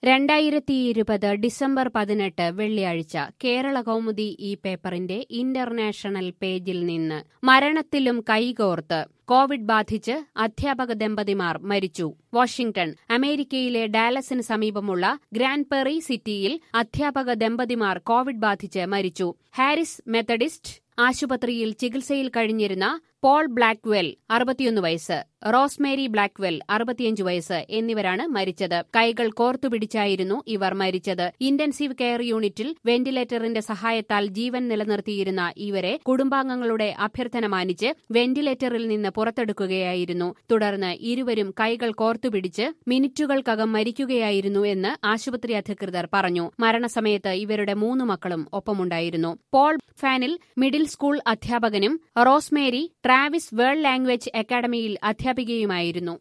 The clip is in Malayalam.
രണ്ടായിരത്തി ഇരുപത് ഡിസംബർ പതിനെട്ട് വെള്ളിയാഴ്ച കേരള കൗമുദി ഈ പേപ്പറിന്റെ ഇന്റർനാഷണൽ പേജിൽ നിന്ന് മരണത്തിലും കൈകോർത്ത് കോവിഡ് ബാധിച്ച് അധ്യാപക ദമ്പതിമാർ മരിച്ചു വാഷിംഗ്ടൺ അമേരിക്കയിലെ ഡാലസിന് സമീപമുള്ള ഗ്രാൻഡ് പെറി സിറ്റിയിൽ അധ്യാപക ദമ്പതിമാർ കോവിഡ് ബാധിച്ച് മരിച്ചു ഹാരിസ് മെത്തഡിസ്റ്റ് ആശുപത്രിയിൽ ചികിത്സയിൽ കഴിഞ്ഞിരുന്ന പോൾ ബ്ലാക്ക്വെൽ അറുപത്തിയൊന്ന് വയസ്സ് റോസ്മേരി ബ്ലാക്ക്വെൽ അറുപത്തിയഞ്ച് വയസ്സ് എന്നിവരാണ് മരിച്ചത് കൈകൾ കോർത്തുപിടിച്ചായിരുന്നു ഇവർ മരിച്ചത് ഇന്റൻസീവ് കെയർ യൂണിറ്റിൽ വെന്റിലേറ്ററിന്റെ സഹായത്താൽ ജീവൻ നിലനിർത്തിയിരുന്ന ഇവരെ കുടുംബാംഗങ്ങളുടെ അഭ്യർത്ഥന മാനിച്ച് വെന്റിലേറ്ററിൽ നിന്ന് പുറത്തെടുക്കുകയായിരുന്നു തുടർന്ന് ഇരുവരും കൈകൾ കോർത്തുപിടിച്ച് മിനിറ്റുകൾക്കകം മരിക്കുകയായിരുന്നു എന്ന് ആശുപത്രി അധികൃതർ പറഞ്ഞു മരണസമയത്ത് ഇവരുടെ മൂന്ന് മക്കളും ഒപ്പമുണ്ടായിരുന്നു പോൾ ഫാനിൽ മിഡിൽ സ്കൂൾ അധ്യാപകനും റോസ്മേരി ട്രാവിസ് വേൾഡ് ലാംഗ്വേജ് അക്കാദമിയിൽ അധ്യാപികയുമായിരുന്നു